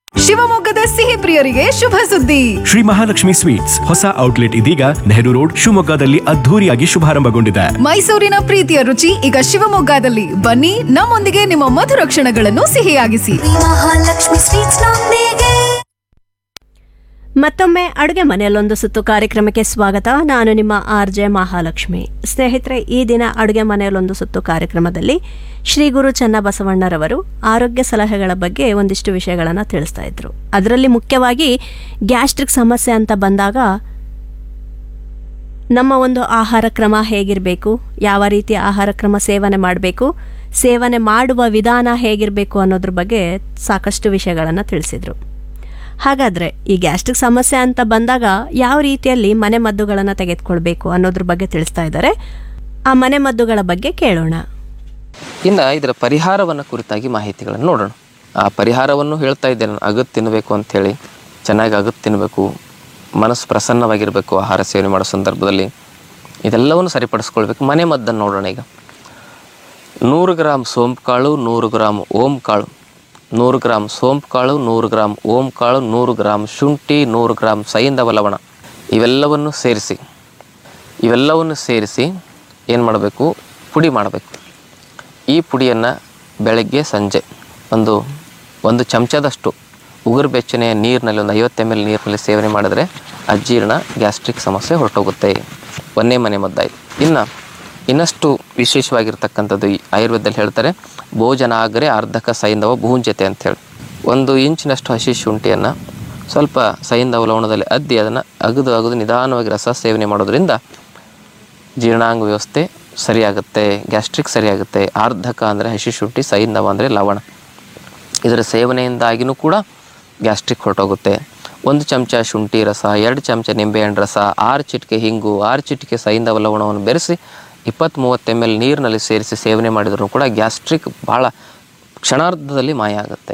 ಶಿವಮೊಗ್ಗದ ಸಿಹಿ ಪ್ರಿಯರಿಗೆ ಶುಭ ಸುದ್ದಿ ಶ್ರೀ ಮಹಾಲಕ್ಷ್ಮಿ ಸ್ವೀಟ್ಸ್ ಹೊಸ ಔಟ್ಲೆಟ್ ಇದೀಗ ನೆಹರು ರೋಡ್ ಶಿವಮೊಗ್ಗದಲ್ಲಿ ಅದ್ಧೂರಿಯಾಗಿ ಶುಭಾರಂಭಗೊಂಡಿದೆ ಮೈಸೂರಿನ ಪ್ರೀತಿಯ ರುಚಿ ಈಗ ಶಿವಮೊಗ್ಗದಲ್ಲಿ ಬನ್ನಿ ನಮ್ಮೊಂದಿಗೆ ನಿಮ್ಮ ಮಧುರ ಕ್ಷಣಗಳನ್ನು ಸಿಹಿಯಾಗಿಸಿ ಮಹಾಲಕ್ಷ್ಮಿ ಸ್ವೀಟ್ಸ್ ನೊಂದಿಗೆ ಮತ್ತೊಮ್ಮೆ ಅಡುಗೆ ಮನೆಯಲ್ಲೊಂದು ಸುತ್ತು ಕಾರ್ಯಕ್ರಮಕ್ಕೆ ಸ್ವಾಗತ ನಾನು ನಿಮ್ಮ ಆರ್ ಜೆ ಮಹಾಲಕ್ಷ್ಮಿ ಸ್ನೇಹಿತರೆ ಈ ದಿನ ಅಡುಗೆ ಮನೆಯಲ್ಲೊಂದು ಸುತ್ತು ಕಾರ್ಯಕ್ರಮದಲ್ಲಿ ಶ್ರೀ ಗುರು ಚನ್ನಬಸವಣ್ಣರವರು ಆರೋಗ್ಯ ಸಲಹೆಗಳ ಬಗ್ಗೆ ಒಂದಿಷ್ಟು ವಿಷಯಗಳನ್ನು ತಿಳಿಸ್ತಾ ಇದ್ರು ಅದರಲ್ಲಿ ಮುಖ್ಯವಾಗಿ ಗ್ಯಾಸ್ಟ್ರಿಕ್ ಸಮಸ್ಯೆ ಅಂತ ಬಂದಾಗ ನಮ್ಮ ಒಂದು ಆಹಾರ ಕ್ರಮ ಹೇಗಿರಬೇಕು ಯಾವ ರೀತಿಯ ಆಹಾರ ಕ್ರಮ ಸೇವನೆ ಮಾಡಬೇಕು ಸೇವನೆ ಮಾಡುವ ವಿಧಾನ ಹೇಗಿರಬೇಕು ಅನ್ನೋದ್ರ ಬಗ್ಗೆ ಸಾಕಷ್ಟು ವಿಷಯಗಳನ್ನು ತಿಳಿಸಿದರು ಹಾಗಾದರೆ ಈ ಗ್ಯಾಸ್ಟ್ರಿಕ್ ಸಮಸ್ಯೆ ಅಂತ ಬಂದಾಗ ಯಾವ ರೀತಿಯಲ್ಲಿ ಮನೆ ಮದ್ದುಗಳನ್ನು ತೆಗೆದುಕೊಳ್ಬೇಕು ಅನ್ನೋದ್ರ ಬಗ್ಗೆ ತಿಳಿಸ್ತಾ ಇದ್ದಾರೆ ಆ ಮನೆ ಮದ್ದುಗಳ ಬಗ್ಗೆ ಕೇಳೋಣ ಇನ್ನು ಇದರ ಪರಿಹಾರವನ್ನು ಕುರಿತಾಗಿ ಮಾಹಿತಿಗಳನ್ನು ನೋಡೋಣ ಆ ಪರಿಹಾರವನ್ನು ಹೇಳ್ತಾ ಇದ್ದೇನೆ ನಾನು ಅಗದು ತಿನ್ನಬೇಕು ಅಂಥೇಳಿ ಚೆನ್ನಾಗಿ ಅಗದು ತಿನ್ನಬೇಕು ಮನಸ್ಸು ಪ್ರಸನ್ನವಾಗಿರಬೇಕು ಆಹಾರ ಸೇವನೆ ಮಾಡೋ ಸಂದರ್ಭದಲ್ಲಿ ಇದೆಲ್ಲವನ್ನು ಸರಿಪಡಿಸ್ಕೊಳ್ಬೇಕು ಮನೆ ಮದ್ದನ್ನು ನೋಡೋಣ ಈಗ ನೂರು ಗ್ರಾಮ್ ಸೋಂಪು ಕಾಳು ನೂರು ಗ್ರಾಮ್ ಓಂ ಕಾಳು ನೂರು ಗ್ರಾಮ್ ಸೋಂಪು ಕಾಳು ನೂರು ಗ್ರಾಮ್ ಓಂ ಕಾಳು ನೂರು ಗ್ರಾಮ್ ಶುಂಠಿ ನೂರು ಗ್ರಾಮ್ ಸೈಂಧವ ಲವಣ ಇವೆಲ್ಲವನ್ನು ಸೇರಿಸಿ ಇವೆಲ್ಲವನ್ನು ಸೇರಿಸಿ ಏನು ಮಾಡಬೇಕು ಪುಡಿ ಮಾಡಬೇಕು ಈ ಪುಡಿಯನ್ನು ಬೆಳಗ್ಗೆ ಸಂಜೆ ಒಂದು ಒಂದು ಚಮಚದಷ್ಟು ಉಗುರು ಬೆಚ್ಚನೆಯ ನೀರಿನಲ್ಲಿ ಒಂದು ಐವತ್ತು ಎಮ್ ಎಲ್ ನೀರಿನಲ್ಲಿ ಸೇವನೆ ಮಾಡಿದ್ರೆ ಅಜೀರ್ಣ ಗ್ಯಾಸ್ಟ್ರಿಕ್ ಸಮಸ್ಯೆ ಹೊರಟೋಗುತ್ತೆ ಒಂದೇ ಮನೆ ಮದ್ದಾಯಿತು ಇನ್ನು ಇನ್ನಷ್ಟು ವಿಶೇಷವಾಗಿರ್ತಕ್ಕಂಥದ್ದು ಈ ಆಯುರ್ವೇದದಲ್ಲಿ ಹೇಳ್ತಾರೆ ಭೋಜನಾಗ್ರೆ ಅರ್ಧಕ ಸೈಂಧವ ಭೂಂಜತೆ ಅಂಥೇಳಿ ಒಂದು ಇಂಚಿನಷ್ಟು ಹಸಿ ಶುಂಠಿಯನ್ನು ಸ್ವಲ್ಪ ಸೈಂಧವ ಲವಣದಲ್ಲಿ ಅದ್ದಿ ಅದನ್ನು ಅಗದು ಅಗದು ನಿಧಾನವಾಗಿ ರಸ ಸೇವನೆ ಮಾಡೋದ್ರಿಂದ ಜೀರ್ಣಾಂಗ ವ್ಯವಸ್ಥೆ ಸರಿಯಾಗುತ್ತೆ ಗ್ಯಾಸ್ಟ್ರಿಕ್ ಸರಿಯಾಗುತ್ತೆ ಆರ್ಧಕ ಅಂದರೆ ಹಸಿ ಶುಂಠಿ ಸೈಂಧವ ಅಂದರೆ ಲವಣ ಇದರ ಸೇವನೆಯಿಂದಾಗಿನೂ ಕೂಡ ಗ್ಯಾಸ್ಟ್ರಿಕ್ ಹೊರಟೋಗುತ್ತೆ ಒಂದು ಚಮಚ ಶುಂಠಿ ರಸ ಎರಡು ಚಮಚ ನಿಂಬೆಹಣ್ಣು ರಸ ಆರು ಚಿಟಿಕೆ ಹಿಂಗು ಆರು ಚಿಟಿಕೆ ಸೈಂಧವ ಲವಣವನ್ನು ಬೆರೆಸಿ ಇಪ್ಪತ್ತು ಮೂವತ್ತು ಎಮ್ ಎಲ್ ನೀರಿನಲ್ಲಿ ಸೇರಿಸಿ ಸೇವನೆ ಮಾಡಿದರೂ ಕೂಡ ಗ್ಯಾಸ್ಟ್ರಿಕ್ ಭಾಳ ಕ್ಷಣಾರ್ಧದಲ್ಲಿ ಮಾಯ ಆಗುತ್ತೆ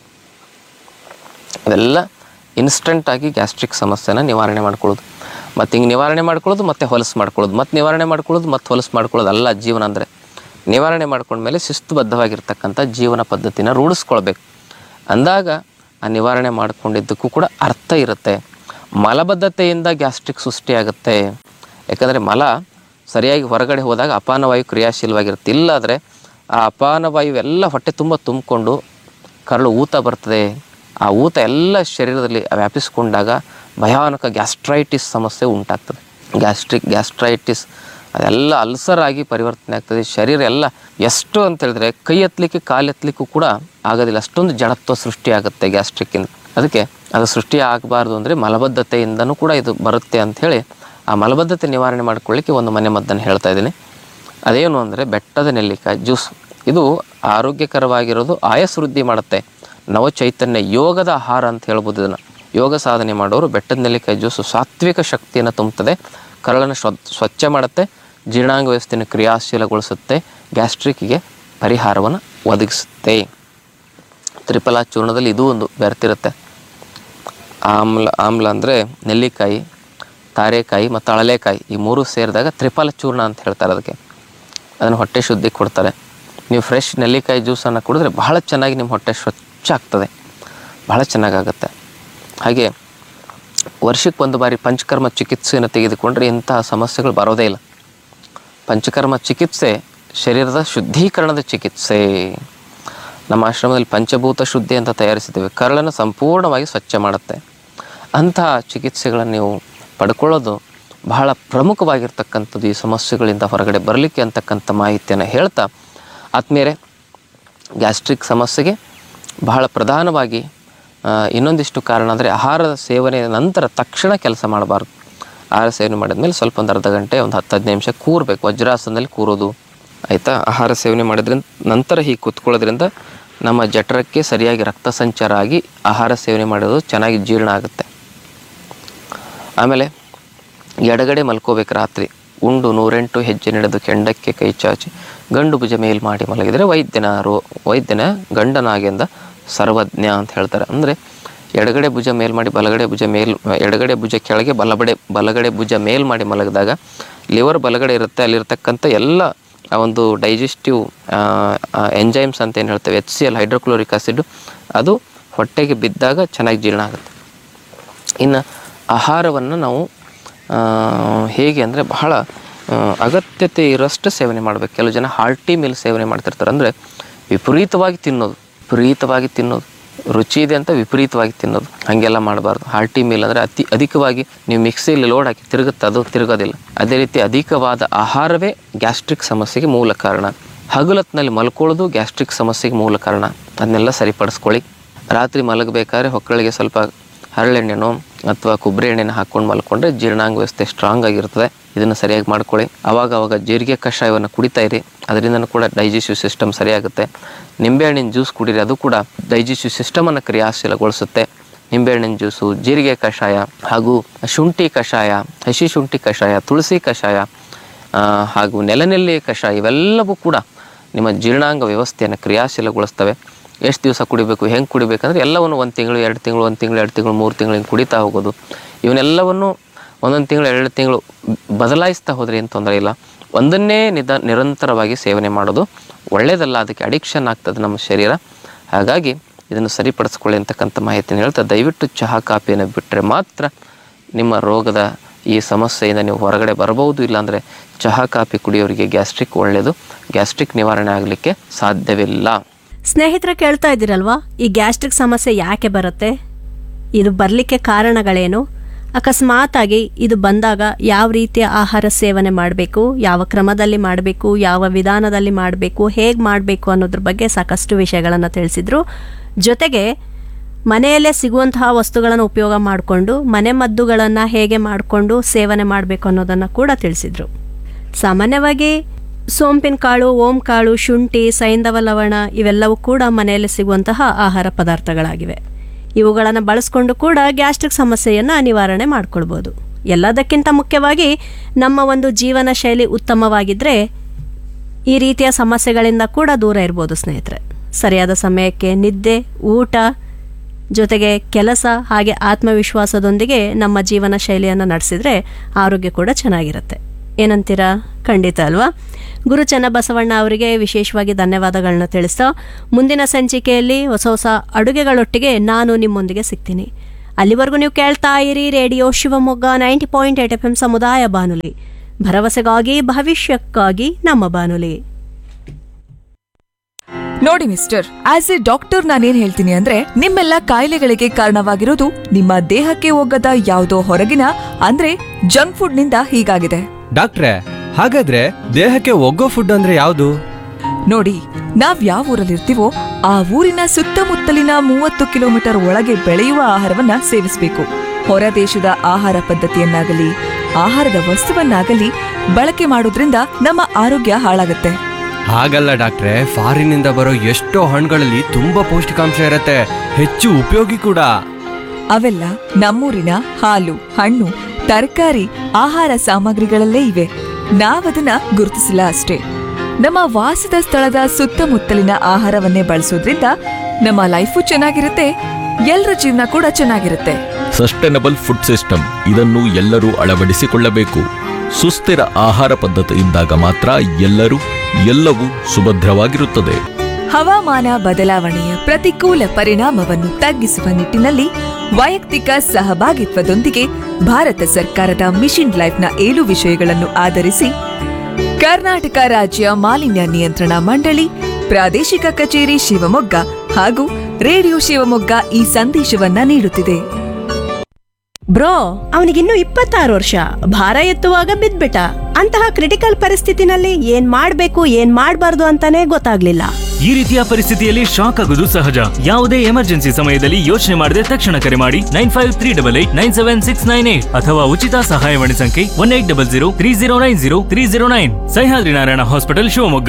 ಇದೆಲ್ಲ ಇನ್ಸ್ಟೆಂಟಾಗಿ ಗ್ಯಾಸ್ಟ್ರಿಕ್ ಸಮಸ್ಯೆನ ನಿವಾರಣೆ ಮಾಡ್ಕೊಳ್ಳೋದು ಮತ್ತು ಹಿಂಗೆ ನಿವಾರಣೆ ಮಾಡ್ಕೊಳ್ಳೋದು ಮತ್ತು ಹೊಲಸು ಮಾಡ್ಕೊಳ್ಳೋದು ಮತ್ತು ನಿವಾರಣೆ ಮಾಡ್ಕೊಳ್ಳೋದು ಮತ್ತು ಹೊಲಸು ಮಾಡ್ಕೊಳ್ಳೋದು ಅಲ್ಲ ಜೀವನ ಅಂದರೆ ನಿವಾರಣೆ ಮಾಡ್ಕೊಂಡ್ಮೇಲೆ ಶಿಸ್ತುಬದ್ಧವಾಗಿರ್ತಕ್ಕಂಥ ಜೀವನ ಪದ್ಧತಿನ ರೂಢಿಸ್ಕೊಳ್ಬೇಕು ಅಂದಾಗ ಆ ನಿವಾರಣೆ ಮಾಡ್ಕೊಂಡಿದ್ದಕ್ಕೂ ಕೂಡ ಅರ್ಥ ಇರುತ್ತೆ ಮಲಬದ್ಧತೆಯಿಂದ ಗ್ಯಾಸ್ಟ್ರಿಕ್ ಸೃಷ್ಟಿಯಾಗುತ್ತೆ ಯಾಕಂದರೆ ಮಲ ಸರಿಯಾಗಿ ಹೊರಗಡೆ ಹೋದಾಗ ಅಪಾನವಾಯು ಕ್ರಿಯಾಶೀಲವಾಗಿರುತ್ತೆ ಇಲ್ಲಾದರೆ ಆ ಅಪಾನವಾಯು ಎಲ್ಲ ಹೊಟ್ಟೆ ತುಂಬ ತುಂಬಿಕೊಂಡು ಕರಳು ಊತ ಬರ್ತದೆ ಆ ಊತ ಎಲ್ಲ ಶರೀರದಲ್ಲಿ ವ್ಯಾಪಿಸ್ಕೊಂಡಾಗ ಭಯಾನಕ ಗ್ಯಾಸ್ಟ್ರೈಟಿಸ್ ಸಮಸ್ಯೆ ಉಂಟಾಗ್ತದೆ ಗ್ಯಾಸ್ಟ್ರಿಕ್ ಗ್ಯಾಸ್ಟ್ರೈಟಿಸ್ ಅದೆಲ್ಲ ಅಲ್ಸರ್ ಆಗಿ ಪರಿವರ್ತನೆ ಆಗ್ತದೆ ಶರೀರ ಎಲ್ಲ ಎಷ್ಟು ಅಂತ ಹೇಳಿದ್ರೆ ಕೈ ಎತ್ತಲಿಕ್ಕೆ ಕಾಲು ಎತ್ತಲಿಕ್ಕೂ ಕೂಡ ಆಗೋದಿಲ್ಲ ಅಷ್ಟೊಂದು ಜಡತ್ವ ಸೃಷ್ಟಿಯಾಗುತ್ತೆ ಗ್ಯಾಸ್ಟ್ರಿಕ್ಕಿಂದ ಅದಕ್ಕೆ ಅದು ಸೃಷ್ಟಿ ಆಗಬಾರ್ದು ಅಂದರೆ ಮಲಬದ್ಧತೆಯಿಂದನೂ ಕೂಡ ಇದು ಬರುತ್ತೆ ಅಂಥೇಳಿ ಆ ಮಲಬದ್ಧತೆ ನಿವಾರಣೆ ಮಾಡ್ಕೊಳ್ಳಿಕ್ಕೆ ಒಂದು ಮನೆ ಮದ್ದನ್ನು ಹೇಳ್ತಾ ಇದ್ದೀನಿ ಅದೇನು ಅಂದರೆ ಬೆಟ್ಟದ ನೆಲ್ಲಿಕಾಯಿ ಜ್ಯೂಸ್ ಇದು ಆರೋಗ್ಯಕರವಾಗಿರೋದು ಆಯಸ್ ವೃದ್ಧಿ ಮಾಡುತ್ತೆ ನವ ಚೈತನ್ಯ ಯೋಗದ ಆಹಾರ ಅಂತ ಹೇಳ್ಬೋದು ಇದನ್ನು ಯೋಗ ಸಾಧನೆ ಮಾಡೋರು ಬೆಟ್ಟದ ನೆಲ್ಲಿಕಾಯಿ ಜ್ಯೂಸು ಸಾತ್ವಿಕ ಶಕ್ತಿಯನ್ನು ತುಂಬುತ್ತದೆ ಕರಳನ್ನು ಸ್ವ ಸ್ವಚ್ಛ ಮಾಡುತ್ತೆ ಜೀರ್ಣಾಂಗ ವ್ಯವಸ್ಥೆಯನ್ನು ಕ್ರಿಯಾಶೀಲಗೊಳಿಸುತ್ತೆ ಗ್ಯಾಸ್ಟ್ರಿಕ್ಗೆ ಪರಿಹಾರವನ್ನು ಒದಗಿಸುತ್ತೆ ತ್ರಿಫಲ ಚೂರ್ಣದಲ್ಲಿ ಇದೂ ಒಂದು ಬೆರ್ತಿರುತ್ತೆ ಆಮ್ಲ ಆಮ್ಲ ಅಂದರೆ ನೆಲ್ಲಿಕಾಯಿ ತಾರೆಕಾಯಿ ಮತ್ತು ಅಳಲೆಕಾಯಿ ಈ ಮೂರು ಸೇರಿದಾಗ ತ್ರಿಫಲ ಚೂರ್ಣ ಅಂತ ಹೇಳ್ತಾರೆ ಅದಕ್ಕೆ ಅದನ್ನು ಹೊಟ್ಟೆ ಶುದ್ಧಿ ಕೊಡ್ತಾರೆ ನೀವು ಫ್ರೆಶ್ ನೆಲ್ಲಿಕಾಯಿ ಜ್ಯೂಸನ್ನು ಕುಡಿದ್ರೆ ಬಹಳ ಚೆನ್ನಾಗಿ ನಿಮ್ಮ ಹೊಟ್ಟೆ ಸ್ವಚ್ಛ ಆಗ್ತದೆ ಬಹಳ ಚೆನ್ನಾಗಾಗುತ್ತೆ ಹಾಗೆ ವರ್ಷಕ್ಕೆ ಒಂದು ಬಾರಿ ಪಂಚಕರ್ಮ ಚಿಕಿತ್ಸೆಯನ್ನು ತೆಗೆದುಕೊಂಡ್ರೆ ಇಂತಹ ಸಮಸ್ಯೆಗಳು ಬರೋದೇ ಇಲ್ಲ ಪಂಚಕರ್ಮ ಚಿಕಿತ್ಸೆ ಶರೀರದ ಶುದ್ಧೀಕರಣದ ಚಿಕಿತ್ಸೆ ನಮ್ಮ ಆಶ್ರಮದಲ್ಲಿ ಪಂಚಭೂತ ಶುದ್ಧಿ ಅಂತ ತಯಾರಿಸಿದ್ದೇವೆ ಕರಳನ್ನು ಸಂಪೂರ್ಣವಾಗಿ ಸ್ವಚ್ಛ ಮಾಡುತ್ತೆ ಅಂತಹ ಚಿಕಿತ್ಸೆಗಳನ್ನು ನೀವು ಪಡ್ಕೊಳ್ಳೋದು ಬಹಳ ಪ್ರಮುಖವಾಗಿರ್ತಕ್ಕಂಥದ್ದು ಈ ಸಮಸ್ಯೆಗಳಿಂದ ಹೊರಗಡೆ ಬರಲಿಕ್ಕೆ ಅಂತಕ್ಕಂಥ ಮಾಹಿತಿಯನ್ನು ಹೇಳ್ತಾ ಆತ್ಮೀಯರೇ ಗ್ಯಾಸ್ಟ್ರಿಕ್ ಸಮಸ್ಯೆಗೆ ಬಹಳ ಪ್ರಧಾನವಾಗಿ ಆ, ಇನ್ನೊಂದಿಷ್ಟು ಕಾರಣ ಅಂದರೆ ಆಹಾರದ ಸೇವನೆಯ ನಂತರ ತಕ್ಷಣ ಕೆಲಸ ಮಾಡಬಾರ್ದು ಆಹಾರ ಸೇವನೆ ಮಾಡಿದ್ಮೇಲೆ ಸ್ವಲ್ಪ ಒಂದು ಅರ್ಧ ಗಂಟೆ ಒಂದು ಹತ್ತು ಹದಿನೈದು ನಿಮಿಷ ಕೂರಬೇಕು ವಜ್ರಾಸನದಲ್ಲಿ ಕೂರೋದು ಆಯಿತಾ ಆಹಾರ ಸೇವನೆ ಮಾಡೋದ್ರಿಂದ ನಂತರ ಹೀಗೆ ಕೂತ್ಕೊಳ್ಳೋದ್ರಿಂದ ನಮ್ಮ ಜಠರಕ್ಕೆ ಸರಿಯಾಗಿ ರಕ್ತ ಸಂಚಾರ ಆಗಿ ಆಹಾರ ಸೇವನೆ ಮಾಡೋದು ಚೆನ್ನಾಗಿ ಜೀರ್ಣ ಆಗುತ್ತೆ ಆಮೇಲೆ ಎಡಗಡೆ ಮಲ್ಕೋಬೇಕು ರಾತ್ರಿ ಉಂಡು ನೂರೆಂಟು ಹೆಜ್ಜೆ ನಡೆದು ಕೆಂಡಕ್ಕೆ ಕೈ ಚಾಚಿ ಗಂಡು ಭುಜ ಮೇಲ್ ಮಾಡಿ ಮಲಗಿದರೆ ವೈದ್ಯನ ರೋ ವೈದ್ಯನ ಗಂಡನಾಗೆಂದ ಸರ್ವಜ್ಞ ಅಂತ ಹೇಳ್ತಾರೆ ಅಂದರೆ ಎಡಗಡೆ ಭುಜ ಮೇಲ್ ಮಾಡಿ ಬಲಗಡೆ ಭುಜ ಮೇಲ್ ಎಡಗಡೆ ಭುಜ ಕೆಳಗೆ ಬಲಬಡೆ ಬಲಗಡೆ ಭುಜ ಮೇಲ್ ಮಾಡಿ ಮಲಗಿದಾಗ ಲಿವರ್ ಬಲಗಡೆ ಇರುತ್ತೆ ಅಲ್ಲಿರ್ತಕ್ಕಂಥ ಎಲ್ಲ ಆ ಒಂದು ಡೈಜೆಸ್ಟಿವ್ ಎಂಜೈಮ್ಸ್ ಅಂತ ಏನು ಹೇಳ್ತೇವೆ H C L hydrochloric acid ಅದು ಹೊಟ್ಟೆಗೆ ಬಿದ್ದಾಗ ಚೆನ್ನಾಗಿ ಜೀರ್ಣ ಆಗುತ್ತೆ ಇನ್ನು ಆಹಾರವನ್ನು ನಾವು ಆ, ಹೇಗೆ ಅಂದರೆ ಬಹಳ ಆ, ಅಗತ್ಯತೆ ಇರೋಷ್ಟು ಸೇವನೆ ಮಾಡಬೇಕು ಕೆಲವು ಜನ ಹಾಲ್ಟಿ ಮೀಲ್ ಸೇವನೆ ಮಾಡ್ತಿರ್ತಾರೆ ಅಂದರೆ ವಿಪರೀತವಾಗಿ ತಿನ್ನೋದು ವಿಪರೀತವಾಗಿ ತಿನ್ನೋದು ರುಚಿ ಇದೆ ಅಂತ ವಿಪರೀತವಾಗಿ ತಿನ್ನೋದು ಹಾಗೆಲ್ಲ ಮಾಡಬಾರ್ದು ಹಾಲ್ಟಿ ಮೀಲ್ ಅಂದರೆ ಅತಿ ಅಧಿಕವಾಗಿ ನೀವು ಮಿಕ್ಸಿಯಲ್ಲಿ ಲೋಡ್ ಹಾಕಿ ತಿರುಗುತ್ತೆ ಅದು ತಿರುಗೋದಿಲ್ಲ ಅದೇ ರೀತಿ ಅಧಿಕವಾದ ಆಹಾರವೇ ಗ್ಯಾಸ್ಟ್ರಿಕ್ ಸಮಸ್ಯೆಗೆ ಮೂಲ ಕಾರಣ ಹಗಲತ್ನಲ್ಲಿ ಮಲ್ಕೊಳ್ಳೋದು ಗ್ಯಾಸ್ಟ್ರಿಕ್ ಸಮಸ್ಯೆಗೆ ಮೂಲ ಕಾರಣ ಅದನ್ನೆಲ್ಲ ಸರಿಪಡಿಸ್ಕೊಳ್ಳಿ ರಾತ್ರಿ ಮಲಗಬೇಕಾದ್ರೆ ಹೊಕ್ಕಳಿಗೆ ಸ್ವಲ್ಪ ಹರಳೆಣ್ಣೆನೋ ಅಥವಾ ಕೊಬ್ಬರಿ ಎಣ್ಣೆನ ಹಾಕ್ಕೊಂಡು ಮಲ್ಕೊಂಡ್ರೆ ಜೀರ್ಣಾಂಗ ವ್ಯವಸ್ಥೆ ಸ್ಟ್ರಾಂಗ್ ಆಗಿರ್ತದೆ ಇದನ್ನು ಸರಿಯಾಗಿ ಮಾಡ್ಕೊಳ್ಳಿ ಅವಾಗ ಅವಾಗ ಜೀರಿಗೆ ಕಷಾಯವನ್ನು ಕುಡಿತಾ ಇರಿ ಅದರಿಂದ ಕೂಡ ಡೈಜೆಸ್ಟಿವ್ ಸಿಸ್ಟಮ್ ಸರಿಯಾಗುತ್ತೆ ನಿಂಬೆಹಣ್ಣಿನ ಜ್ಯೂಸ್ ಕುಡೀರಿ ಅದು ಕೂಡ ಡೈಜೆಸ್ಟಿವ್ ಸಿಸ್ಟಮನ್ನು ಕ್ರಿಯಾಶೀಲಗೊಳಿಸುತ್ತೆ ನಿಂಬೆಹಣ್ಣಿನ ಜ್ಯೂಸು ಜೀರಿಗೆ ಕಷಾಯ ಹಾಗೂ ಶುಂಠಿ ಕಷಾಯ ಹಸಿ ಶುಂಠಿ ಕಷಾಯ ತುಳಸಿ ಕಷಾಯ ಆ, ಹಾಗೂ ನೆಲನೆಲ್ಲಿ ಕಷಾಯ ಇವೆಲ್ಲವೂ ಕೂಡ ನಿಮ್ಮ ಜೀರ್ಣಾಂಗ ವ್ಯವಸ್ಥೆಯನ್ನು ಕ್ರಿಯಾಶೀಲಗೊಳಿಸ್ತವೆ ಎಷ್ಟು ದಿವಸ ಕುಡಿಬೇಕು ಹೆಂಗೆ ಕುಡಿಬೇಕಂದ್ರೆ ಎಲ್ಲವನ್ನು ಒಂದು ತಿಂಗಳು ಎರಡು ತಿಂಗಳು ಒಂದು ತಿಂಗಳು ಎರಡು ತಿಂಗಳು ಮೂರು ತಿಂಗಳು ಹಿಂಗೆ ಕುಡಿತಾ ಹೋಗೋದು ಇವನ್ನೆಲ್ಲವನ್ನು ಒಂದೊಂದು ತಿಂಗಳು ಎರಡು ತಿಂಗಳು ಬದಲಾಯಿಸ್ತಾ ಹೋದರೆ ಏನು ತೊಂದರೆ ಇಲ್ಲ ಒಂದನ್ನೇ ನಿಧ ನಿರಂತರವಾಗಿ ಸೇವನೆ ಮಾಡೋದು ಒಳ್ಳೆಯದಲ್ಲ ಅದಕ್ಕೆ ಅಡಿಕ್ಷನ್ ಆಗ್ತದೆ ನಮ್ಮ ಶರೀರ ಹಾಗಾಗಿ ಇದನ್ನು ಸರಿಪಡಿಸ್ಕೊಳ್ಳಿ ಅಂತಕ್ಕಂಥ ಮಾಹಿತಿನ ಹೇಳ್ತಾ ದಯವಿಟ್ಟು ಚಹಾ ಕಾಫಿಯನ್ನು ಬಿಟ್ಟರೆ ಮಾತ್ರ ನಿಮ್ಮ ರೋಗದ ಈ ಸಮಸ್ಯೆಯಿಂದ ನೀವು ಹೊರಗಡೆ ಬರಬಹುದು ಇಲ್ಲಾಂದರೆ ಚಹಾ ಕಾಫಿ ಕುಡಿಯೋರಿಗೆ ಗ್ಯಾಸ್ಟ್ರಿಕ್ ಒಳ್ಳೆಯದು ಗ್ಯಾಸ್ಟ್ರಿಕ್ ನಿವಾರಣೆ ಆಗಲಿಕ್ಕೆ ಸಾಧ್ಯವಿಲ್ಲ ಸ್ನೇಹಿತರ ಕೇಳ್ತಾ ಇದ್ದೀರಲ್ವಾ ಈ ಗ್ಯಾಸ್ಟ್ರಿಕ್ ಸಮಸ್ಯೆ ಯಾಕೆ ಬರುತ್ತೆ ಇದು ಬರಲಿಕ್ಕೆ ಕಾರಣಗಳೇನು ಅಕಸ್ಮಾತ್ ಆಗಿ ಇದು ಬಂದಾಗ ಯಾವ ರೀತಿಯ ಆಹಾರ ಸೇವನೆ ಮಾಡಬೇಕು ಯಾವ ಕ್ರಮದಲ್ಲಿ ಮಾಡಬೇಕು ಯಾವ ವಿಧಾನದಲ್ಲಿ ಮಾಡಬೇಕು ಹೇಗೆ ಮಾಡಬೇಕು ಅನ್ನೋದ್ರ ಬಗ್ಗೆ ಸಾಕಷ್ಟು ವಿಷಯಗಳನ್ನು ತಿಳಿಸಿದ್ರು ಜೊತೆಗೆ ಮನೆಯಲ್ಲೇ ಸಿಗುವಂತಹ ವಸ್ತುಗಳನ್ನು ಉಪಯೋಗ ಮಾಡಿಕೊಂಡು ಮನೆ ಮದ್ದುಗಳನ್ನು ಹೇಗೆ ಮಾಡಿಕೊಂಡು ಸೇವನೆ ಮಾಡಬೇಕು ಅನ್ನೋದನ್ನು ಕೂಡ ತಿಳಿಸಿದ್ರು ಸಾಮಾನ್ಯವಾಗಿ ಸೋಂಪಿನ ಕಾಳು ಓಂ ಕಾಳು ಶುಂಠಿ ಸೈಂಧವ ಲವಣ ಇವೆಲ್ಲವೂ ಕೂಡ ಮನೆಯಲ್ಲಿ ಸಿಗುವಂತಹ ಆಹಾರ ಪದಾರ್ಥಗಳಾಗಿವೆ ಇವುಗಳನ್ನು ಬಳಸ್ಕೊಂಡು ಕೂಡ ಗ್ಯಾಸ್ಟ್ರಿಕ್ ಸಮಸ್ಯೆಯನ್ನು ನಿವಾರಣೆ ಮಾಡ್ಕೊಳ್ಬೋದು ಎಲ್ಲದಕ್ಕಿಂತ ಮುಖ್ಯವಾಗಿ ನಮ್ಮ ಒಂದು ಜೀವನ ಶೈಲಿ ಉತ್ತಮವಾಗಿದ್ದರೆ ಈ ರೀತಿಯ ಸಮಸ್ಯೆಗಳಿಂದ ಕೂಡ ದೂರ ಇರ್ಬೋದು ಸ್ನೇಹಿತರೆ ಸರಿಯಾದ ಸಮಯಕ್ಕೆ ನಿದ್ದೆ ಊಟ ಜೊತೆಗೆ ಕೆಲಸ ಹಾಗೆ ಆತ್ಮವಿಶ್ವಾಸದೊಂದಿಗೆ ನಮ್ಮ ಜೀವನ ಶೈಲಿಯನ್ನು ನಡೆಸಿದ್ರೆ ಆರೋಗ್ಯ ಕೂಡ ಚೆನ್ನಾಗಿರುತ್ತೆ ಏನಂತೀರಾ ಖಂಡಿತ ಅಲ್ವಾ ಗುರು ಚನ್ನಬಸವಣ್ಣ ಅವರಿಗೆ ವಿಶೇಷವಾಗಿ ಧನ್ಯವಾದಗಳನ್ನ ತಿಳಿಸ್ತಾ ಮುಂದಿನ ಸಂಚಿಕೆಯಲ್ಲಿ ಹೊಸ ಹೊಸ ಅಡುಗೆಗಳೊಟ್ಟಿಗೆ ನಾನು ನಿಮ್ಮೊಂದಿಗೆ ಸಿಗ್ತೀನಿ ಅಲ್ಲಿವರೆಗೂ ನೀವು ಕೇಳ್ತಾ ಇರಿ radio Shivamogga ninety point eight F M ಸಮುದಾಯ ಬಾನುಲಿ ಭರವಸೆಗಾಗಿ ಭವಿಷ್ಯಕ್ಕಾಗಿ ನಮ್ಮ ಬಾನುಲಿ ನೋಡಿ ಮಿಸ್ಟರ್ ಆಸ್ ಎ ಡಾಕ್ಟರ್ ನಾನೇನ್ ಹೇಳ್ತೀನಿ ಅಂದ್ರೆ ನಿಮ್ಮೆಲ್ಲ ಕಾಯಿಲೆಗಳಿಗೆ ಕಾರಣವಾಗಿರೋದು ನಿಮ್ಮ ದೇಹಕ್ಕೆ ಹೋಗದ ಯಾವುದೋ ಹೊರಗಿನ ಅಂದ್ರೆ ಜಂಕ್ ಫುಡ್ ನಿಂದ ಹೀಗಾಗಿದೆ ಡಾಕ್ಟ್ರೆ ಹಾಗಾದ್ರೆ ದೇಹಕ್ಕೆ ಒಗ್ಗೋ ಫುಡ್ ಅಂದ್ರೆ ಯಾವುದು ನೋಡಿ ನಾವ್ ಯಾವ ಊರಲ್ಲಿರ್ತೀವೋ ಆ ಊರಿನ ಸುತ್ತಮುತ್ತಲಿನ ಮೂವತ್ತು ಕಿಲೋಮೀಟರ್ ಒಳಗೆ ಬೆಳೆಯುವ ಆಹಾರವನ್ನ ಸೇವಿಸಬೇಕು ಹೊರ ದೇಶದ ಆಹಾರ ಪದ್ಧತಿಯನ್ನಾಗಲಿ ಆಹಾರದ ವಸ್ತುವನ್ನಾಗಲಿ ಬಳಕೆ ಮಾಡೋದ್ರಿಂದ ನಮ್ಮ ಆರೋಗ್ಯ ಹಾಳಾಗುತ್ತೆ ಹಾಗಲ್ಲ ಡಾಕ್ಟ್ರೆ ಫಾರಿನಿಂದ ಬರೋ ಎಷ್ಟೋ ಹಣ್ಣುಗಳಲ್ಲಿ ತುಂಬಾ ಪೌಷ್ಟಿಕಾಂಶ ಇರತ್ತೆ ಹೆಚ್ಚು ಉಪಯೋಗಿ ಕೂಡ ಅವೆಲ್ಲ ನಮ್ಮೂರಿನ ಹಾಲು ಹಣ್ಣು ತರಕಾರಿ ಆಹಾರ ಸಾಮಗ್ರಿಗಳಲ್ಲೇ ಇವೆ ನಾವದನ್ನ ಗುರುತಿಸಿಲ್ಲ ಅಷ್ಟೇ ನಮ್ಮ ವಾಸದ ಸ್ಥಳದ ಸುತ್ತಮುತ್ತಲಿನ ಆಹಾರವನ್ನೇ ಬಳಸೋದ್ರಿಂದ ನಮ್ಮ ಲೈಫು ಚೆನ್ನಾಗಿರುತ್ತೆ ಎಲ್ಲರ ಜೀವನ ಕೂಡ ಚೆನ್ನಾಗಿರುತ್ತೆ ಸಸ್ಟೈನಬಲ್ ಫುಡ್ ಸಿಸ್ಟಮ್ ಇದನ್ನು ಎಲ್ಲರೂ ಅಳವಡಿಸಿಕೊಳ್ಳಬೇಕು ಸುಸ್ಥಿರ ಆಹಾರ ಪದ್ಧತಿಯಿಂದಾಗ ಮಾತ್ರ ಎಲ್ಲರೂ ಎಲ್ಲವೂ ಸುಭದ್ರವಾಗಿರುತ್ತದೆ ಹವಾಮಾನ ಬದಲಾವಣೆಯ ಪ್ರತಿಕೂಲ ಪರಿಣಾಮವನ್ನು ತಗ್ಗಿಸುವ ನಿಟ್ಟಿನಲ್ಲಿ ವೈಯಕ್ತಿಕ ಸಹಭಾಗಿತ್ವದೊಂದಿಗೆ ಭಾರತ ಸರ್ಕಾರದ ಮಿಷನ್ ಲೈಫ್ನ ಏಳು ವಿಷಯಗಳನ್ನು ಆಧರಿಸಿ ಕರ್ನಾಟಕ ರಾಜ್ಯ ಮಾಲಿನ್ಯ ನಿಯಂತ್ರಣ ಮಂಡಳಿ ಪ್ರಾದೇಶಿಕ ಕಚೇರಿ ಶಿವಮೊಗ್ಗ ಹಾಗೂ ರೇಡಿಯೋ ಶಿವಮೊಗ್ಗ ಈ ಸಂದೇಶವನ್ನ ನೀಡುತ್ತಿದೆ ಬ್ರೋ ಅವನಿಗಿನ್ನೂ ಇಪ್ಪತ್ತಾರು ವರ್ಷ ಭಾರ ಎತ್ತುವಾಗ ಬಿದ್ಬಿಟ್ಟ ಅಂತಹ ಕ್ರಿಟಿಕಲ್ ಪರಿಸ್ಥಿತಿನಲ್ಲಿ ಏನ್ ಮಾಡ್ಬೇಕು ಏನ್ ಮಾಡ್ಬಾರ್ದು ಅಂತಾನೆ ಗೊತ್ತಾಗ್ಲಿಲ್ಲ ಈ ರೀತಿಯ ಪರಿಸ್ಥಿತಿಯಲ್ಲಿ ಶಾಕ್ ಆಗೋದು ಸಹಜ ಯಾವುದೇ ಎಮರ್ಜೆನ್ಸಿ ಸಮಯದಲ್ಲಿ ಯೋಚನೆ ಮಾಡದೆ ತಕ್ಷಣ ಕರೆ ಮಾಡಿ nine five three double eight nine seven six nine eight ಅಥವಾ ಉಚಿತ ಸಹಾಯವಾಣಿ ಸಂಖ್ಯೆ one eight double zero three zero nine zero three zero nine Sahyadri Narayana hospital Shivamogga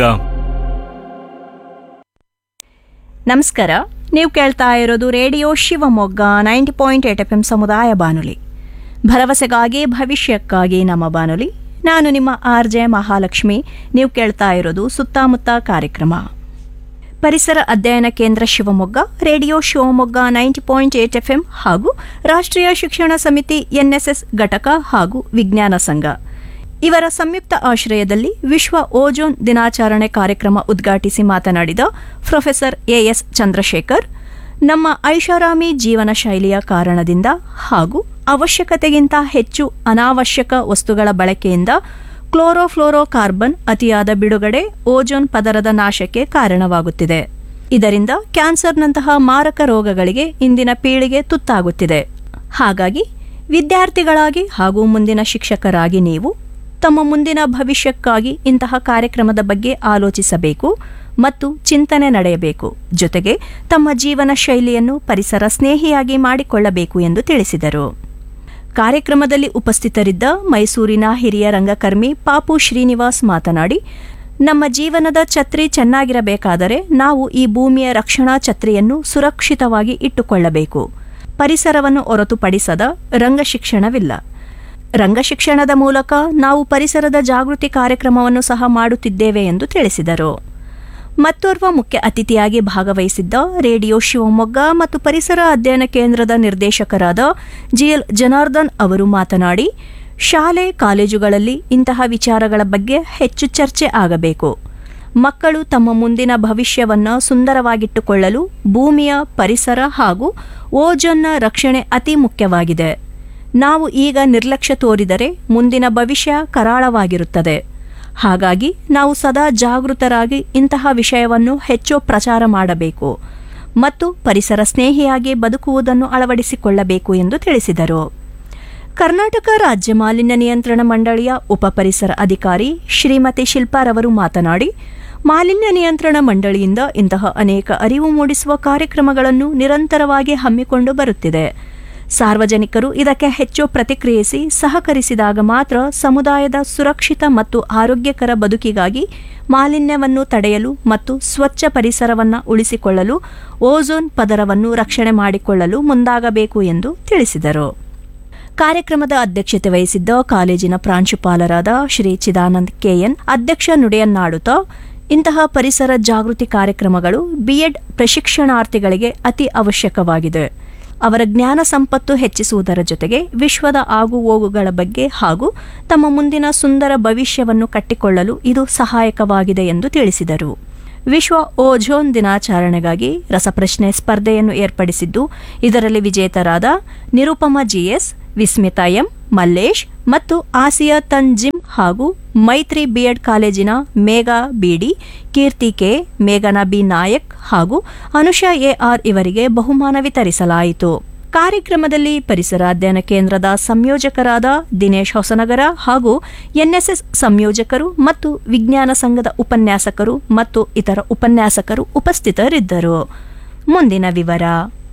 ನಮಸ್ಕಾರ ನೀವು ಕೇಳ್ತಾ ಇರೋದು radio Shivamogga ninety point eight F M ಸಮುದಾಯ ಬಾನುಲಿ ಭರವಸೆಗಾಗಿ ಭವಿಷ್ಯಕ್ಕಾಗಿ ನಮ್ಮ ಬಾನುಲಿ ನಾನು ನಿಮ್ಮ ಆರ್ ಜೆ ಮಹಾಲಕ್ಷ್ಮಿ ನೀವು ಕೇಳ್ತಾ ಇರೋದು ಸುತ್ತಮುತ್ತ ಕಾರ್ಯಕ್ರಮ ಪರಿಸರ ಅಧ್ಯಯನ ಕೇಂದ್ರ Shivamogga radio Shivamogga ninety point eight F M ಹಾಗೂ ರಾಷ್ಟ್ರೀಯ ಶಿಕ್ಷಣ ಸಮಿತಿ ಎನ್ಎಸ್ಎಸ್ ಘಟಕ ಹಾಗೂ ವಿಜ್ಞಾನ ಸಂಘ ಇವರ ಸಂಯುಕ್ತ ಆಶ್ರಯದಲ್ಲಿ ವಿಶ್ವ ಓಜೋನ್ ದಿನಾಚರಣೆ ಕಾರ್ಯಕ್ರಮ ಉದ್ಘಾಟಿಸಿ ಮಾತನಾಡಿದ ಪ್ರೊಫೆಸರ್ ಎಎಸ್ ಚಂದ್ರಶೇಖರ್ ನಮ್ಮ ಐಷಾರಾಮಿ ಜೀವನ ಶೈಲಿಯ ಕಾರಣದಿಂದ ಹಾಗೂ ಅವಶ್ಯಕತೆಗಿಂತ ಹೆಚ್ಚು ಅನಾವಶ್ಯಕ ವಸ್ತುಗಳ ಬಳಕೆಯಿಂದ ಕ್ಲೋರೋಫ್ಲೋರೋಕಾರ್ಬನ್ ಅತಿಯಾದ ಬಿಡುಗಡೆ ಓಜೋನ್ ಪದರದ ನಾಶಕ್ಕೆ ಕಾರಣವಾಗುತ್ತಿದೆ ಇದರಿಂದ ಕ್ಯಾನ್ಸರ್ನಂತಹ ಮಾರಕ ರೋಗಗಳಿಗೆ ಇಂದಿನ ಪೀಳಿಗೆ ತುತ್ತಾಗುತ್ತಿದೆ ಹಾಗಾಗಿ ವಿದ್ಯಾರ್ಥಿಗಳಾಗಿ ಹಾಗೂ ಮುಂದಿನ ಶಿಕ್ಷಕರಾಗಿ ನೀವು ತಮ್ಮ ಮುಂದಿನ ಭವಿಷ್ಯಕ್ಕಾಗಿ ಇಂತಹ ಕಾರ್ಯಕ್ರಮದ ಬಗ್ಗೆ ಆಲೋಚಿಸಬೇಕು ಮತ್ತು ಚಿಂತನೆ ನಡೆಯಬೇಕು ಜೊತೆಗೆ ತಮ್ಮ ಜೀವನ ಶೈಲಿಯನ್ನು ಪರಿಸರ ಸ್ನೇಹಿಯಾಗಿ ಮಾಡಿಕೊಳ್ಳಬೇಕು ಎಂದು ತಿಳಿಸಿದರು ಕಾರ್ಯಕ್ರಮದಲ್ಲಿ ಉಪಸ್ಥಿತರಿದ್ದ ಮೈಸೂರಿನ ಹಿರಿಯ ರಂಗಕರ್ಮಿ ಪಾಪು ಶ್ರೀನಿವಾಸ್ ಮಾತನಾಡಿ ನಮ್ಮ ಜೀವನದ ಛತ್ರಿ ಚೆನ್ನಾಗಿರಬೇಕಾದರೆ ನಾವು ಈ ಭೂಮಿಯ ರಕ್ಷಣಾ ಛತ್ರಿಯನ್ನು ಸುರಕ್ಷಿತವಾಗಿ ಇಟ್ಟುಕೊಳ್ಳಬೇಕು ಪರಿಸರವನ್ನು ಹೊರತುಪಡಿಸದ ರಂಗಶಿಕ್ಷಣವಿಲ್ಲ ರಂಗಶಿಕ್ಷಣದ ಮೂಲಕ ನಾವು ಪರಿಸರದ ಜಾಗೃತಿ ಕಾರ್ಯಕ್ರಮವನ್ನು ಸಹ ಮಾಡುತ್ತಿದ್ದೇವೆ ಎಂದು ತಿಳಿಸಿದರು ಮತ್ತೋರ್ವ ಮುಖ್ಯ ಅತಿಥಿಯಾಗಿ ಭಾಗವಹಿಸಿದ್ದ ರೇಡಿಯೋ ಶಿವಮೊಗ್ಗ ಮತ್ತು ಪರಿಸರ ಅಧ್ಯಯನ ಕೇಂದ್ರದ ನಿರ್ದೇಶಕರಾದ ಜಿಎಲ್ ಜನಾರ್ದನ್ ಅವರು ಮಾತನಾಡಿ ಶಾಲೆ ಕಾಲೇಜುಗಳಲ್ಲಿ ಇಂತಹ ವಿಚಾರಗಳ ಬಗ್ಗೆ ಹೆಚ್ಚು ಚರ್ಚೆ ಆಗಬೇಕು ಮಕ್ಕಳು ತಮ್ಮ ಮುಂದಿನ ಭವಿಷ್ಯವನ್ನು ಸುಂದರವಾಗಿಟ್ಟುಕೊಳ್ಳಲು ಭೂಮಿಯ ಪರಿಸರ ಹಾಗೂ ಓಜನ್ನ ರಕ್ಷಣೆ ಅತಿ ಮುಖ್ಯವಾಗಿದೆ ನಾವು ಈಗ ನಿರ್ಲಕ್ಷ್ಯ ತೋರಿದರೆ ಮುಂದಿನ ಭವಿಷ್ಯ ಕರಾಳವಾಗಿರುತ್ತದೆ ಹಾಗಾಗಿ ನಾವು ಸದಾ ಜಾಗೃತರಾಗಿ ಇಂತಹ ವಿಷಯವನ್ನು ಹೆಚ್ಚು ಪ್ರಚಾರ ಮಾಡಬೇಕು ಮತ್ತು ಪರಿಸರ ಸ್ನೇಹಿಯಾಗಿ ಬದುಕುವುದನ್ನು ಅಳವಡಿಸಿಕೊಳ್ಳಬೇಕು ಎಂದು ತಿಳಿಸಿದರು ಕರ್ನಾಟಕ ರಾಜ್ಯ ಮಾಲಿನ್ಯ ನಿಯಂತ್ರಣ ಮಂಡಳಿಯ ಉಪ ಪರಿಸರ ಅಧಿಕಾರಿ ಶ್ರೀಮತಿ ಶಿಲ್ಪಾರವರು ಮಾತನಾಡಿ ಮಾಲಿನ್ಯ ನಿಯಂತ್ರಣ ಮಂಡಳಿಯಿಂದ ಇಂತಹ ಅನೇಕ ಅರಿವು ಮೂಡಿಸುವ ಕಾರ್ಯಕ್ರಮಗಳನ್ನು ನಿರಂತರವಾಗಿ ಹಮ್ಮಿಕೊಂಡು ಬರುತ್ತಿದೆ ಸಾರ್ವಜನಿಕರು ಇದಕ್ಕೆ ಹೆಚ್ಚು ಪ್ರತಿಕ್ರಿಯಿಸಿ ಸಹಕರಿಸಿದಾಗ ಮಾತ್ರ ಸಮುದಾಯದ ಸುರಕ್ಷಿತ ಮತ್ತು ಆರೋಗ್ಯಕರ ಬದುಕಿಗಾಗಿ ಮಾಲಿನ್ಯವನ್ನು ತಡೆಯಲು ಮತ್ತು ಸ್ವಚ್ಛ ಪರಿಸರವನ್ನು ಉಳಿಸಿಕೊಳ್ಳಲು ಓಝೋನ್ ಪದರವನ್ನು ರಕ್ಷಣೆ ಮಾಡಿಕೊಳ್ಳಲು ಮುಂದಾಗಬೇಕು ಎಂದು ತಿಳಿಸಿದರು ಕಾರ್ಯಕ್ರಮದ ಅಧ್ಯಕ್ಷತೆ ವಹಿಸಿದ್ದ ಕಾಲೇಜಿನ ಪ್ರಾಂಶುಪಾಲರಾದ ಶ್ರೀ ಚಿದಾನಂದ್ ಕೆಎನ್ ಅಧ್ಯಕ್ಷ ನುಡಿಯನ್ನಾಡುತ್ತಾ ಇಂತಹ ಪರಿಸರ ಜಾಗೃತಿ ಕಾರ್ಯಕ್ರಮಗಳು ಬಿಎಡ್ ಪ್ರಶಿಕ್ಷಣಾರ್ಥಿಗಳಿಗೆ ಅತಿ ಅವಶ್ಯಕವಾಗಿದೆ ಅವರ ಜ್ಞಾನ ಸಂಪತ್ತು ಹೆಚ್ಚಿಸುವುದರ ಜೊತೆಗೆ ವಿಶ್ವದ ಆಗುಹೋಗುಗಳ ಬಗ್ಗೆ ಹಾಗೂ ತಮ್ಮ ಮುಂದಿನ ಸುಂದರ ಭವಿಷ್ಯವನ್ನು ಕಟ್ಟಿಕೊಳ್ಳಲು ಇದು ಸಹಾಯಕವಾಗಿದೆ ಎಂದು ತಿಳಿಸಿದರು ವಿಶ್ವ ಓಝೋನ್ ದಿನಾಚರಣೆಗಾಗಿ ರಸಪ್ರಶ್ನೆ ಸ್ಪರ್ಧೆಯನ್ನು ಏರ್ಪಡಿಸಿದ್ದು ಇದರಲ್ಲಿ ವಿಜೇತರಾದ ನಿರುಪಮ ಜಿಎಸ್ ವಿಸ್ಮಿತಾ ಎಂ ಮಲ್ಲೇಶ್ ಮತ್ತು ಆಸಿಯಾ ತನ್ಜಿಮ್ ಹಾಗೂ ಮೈತ್ರಿ ಬಿಎಡ್ ಕಾಲೇಜಿನ ಮೇಘಾ ಬಿಡಿ ಕೀರ್ತಿ ಕೆ ಮೇಘನಾ ಬಿ ನಾಯಕ್ ಹಾಗೂ ಅನುಷಾ ಎಆರ್ ಇವರಿಗೆ ಬಹುಮಾನ ವಿತರಿಸಲಾಯಿತು ಕಾರ್ಯಕ್ರಮದಲ್ಲಿ ಪರಿಸರ ಅಧ್ಯಯನ ಕೇಂದ್ರದ ಸಂಯೋಜಕರಾದ ದಿನೇಶ್ ಹೊಸನಗರ ಹಾಗೂ ಎನ್ಎಸ್ಎಸ್ ಸಂಯೋಜಕರು ಮತ್ತು ವಿಜ್ಞಾನ ಸಂಘದ ಉಪನ್ಯಾಸಕರು ಮತ್ತು ಇತರ ಉಪನ್ಯಾಸಕರು ಉಪಸ್ಥಿತರಿದ್ದರು ಮುಂದಿನ ವಿವರ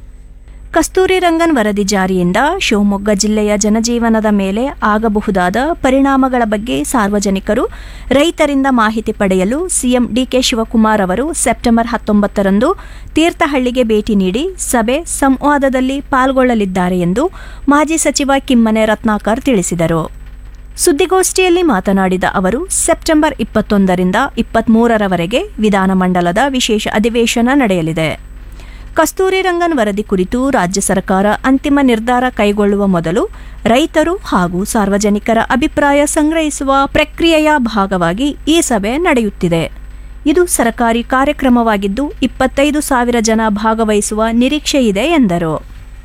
ಕಸ್ತೂರಿ ರಂಗನ್ ವರದಿ ಜಾರಿಯಿಂದ ಶಿವಮೊಗ್ಗ ಜಿಲ್ಲೆಯ ಜನಜೀವನದ ಮೇಲೆ ಆಗಬಹುದಾದ ಪರಿಣಾಮಗಳ ಬಗ್ಗೆ ಸಾರ್ವಜನಿಕರು ರೈತರಿಂದ ಮಾಹಿತಿ ಪಡೆಯಲು ಸಿಎಂ ಡಿಕೆ ಶಿವಕುಮಾರ್ ಅವರು ಸೆಪ್ಟೆಂಬರ್ ಹತ್ತೊಂಬತ್ತರಂದು ತೀರ್ಥಹಳ್ಳಿಗೆ ಭೇಟಿ ನೀಡಿ ಸಭೆ ಸಂವಾದದಲ್ಲಿ ಪಾಲ್ಗೊಳ್ಳಲಿದ್ದಾರೆ ಎಂದು ಮಾಜಿ ಸಚಿವ ಕಿಮ್ಮನೆ ರತ್ನಾಕರ್ ತಿಳಿಸಿದರು ಸುದ್ದಿಗೋಷ್ಠಿಯಲ್ಲಿ ಮಾತನಾಡಿದ ಅವರು ಸೆಪ್ಟೆಂಬರ್ ಇಪ್ಪತ್ತೊಂದರಿಂದ ಇಪ್ಪತ್ಮೂರರವರೆಗೆ ವಿಧಾನಮಂಡಲದ ವಿಶೇಷ ಅಧಿವೇಶನ ನಡೆಯಲಿದೆ ಕಸ್ತೂರಿ ರಂಗನ್ ವರದಿ ಕುರಿತು ರಾಜ್ಯ ಸರ್ಕಾರ ಅಂತಿಮ ನಿರ್ಧಾರ ಕೈಗೊಳ್ಳುವ ಮೊದಲು ರೈತರು ಹಾಗೂ ಸಾರ್ವಜನಿಕರ ಅಭಿಪ್ರಾಯ ಸಂಗ್ರಹಿಸುವ ಪ್ರಕ್ರಿಯೆಯ ಭಾಗವಾಗಿ ಈ ಸಭೆ ನಡೆಯುತ್ತಿದೆ ಇದು ಸರ್ಕಾರಿ ಕಾರ್ಯಕ್ರಮವಾಗಿದ್ದು ಇಪ್ಪತ್ತೈದು ಸಾವಿರ ಜನ ಭಾಗವಹಿಸುವ ನಿರೀಕ್ಷೆ ಇದೆ ಎಂದರು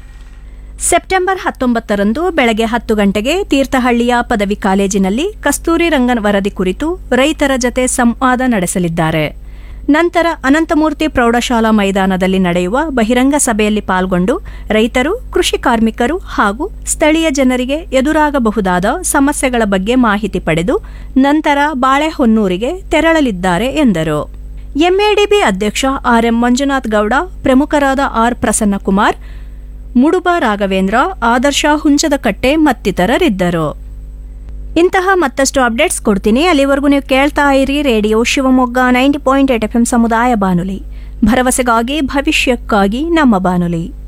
ಸೆಪ್ಟೆಂಬರ್ ಹತ್ತೊಂಬತ್ತರಂದು ಬೆಳಗ್ಗೆ ಹತ್ತು ಗಂಟೆಗೆ ತೀರ್ಥಹಳ್ಳಿಯ ಪದವಿ ಕಾಲೇಜಿನಲ್ಲಿ ಕಸ್ತೂರಿ ರಂಗನ್ ವರದಿ ಕುರಿತು ರೈತರ ಜತೆ ಸಂವಾದ ನಡೆಸಲಿದ್ದಾರೆ ನಂತರ ಅನಂತಮೂರ್ತಿ ಪ್ರೌಢಶಾಲಾ ಮೈದಾನದಲ್ಲಿ ನಡೆಯುವ ಬಹಿರಂಗ ಸಭೆಯಲ್ಲಿ ಪಾಲ್ಗೊಂಡು ರೈತರು ಕೃಷಿ ಕಾರ್ಮಿಕರು ಹಾಗೂ ಸ್ಥಳೀಯ ಜನರಿಗೆ ಎದುರಾಗಬಹುದಾದ ಸಮಸ್ಯೆಗಳ ಬಗ್ಗೆ ಮಾಹಿತಿ ಪಡೆದು ನಂತರ ಬಾಳೆಹೊನ್ನೂರಿಗೆ ತೆರಳಲಿದ್ದಾರೆ ಎಂದರು ಎಂಎಡಿಬಿ ಅಧ್ಯಕ್ಷ ಆರ್ಎಂ ಮಂಜುನಾಥ್ ಗೌಡ ಪ್ರಮುಖರಾದ ಆರ್ ಪ್ರಸನ್ನಕುಮಾರ್ ಮುಡುಬ ರಾಘವೇಂದ್ರ ಆದರ್ಶ ಹುಂಚದಕಟ್ಟೆ ಮತ್ತಿತರರಿದ್ದರು ಇಂತಹ ಮತ್ತಷ್ಟು ಅಪ್ಡೇಟ್ಸ್ ಕೊಡ್ತೀನಿ ಅಲ್ಲಿವರೆಗೂ ನೀವು ಕೇಳ್ತಾ ಇರಿ radio Shivamogga ninety point eight F M ಸಮುದಾಯ ಬಾನುಲಿ ಭರವಸೆಗಾಗಿ ಭವಿಷ್ಯಕ್ಕಾಗಿ ನಮ್ಮ ಬಾನುಲಿ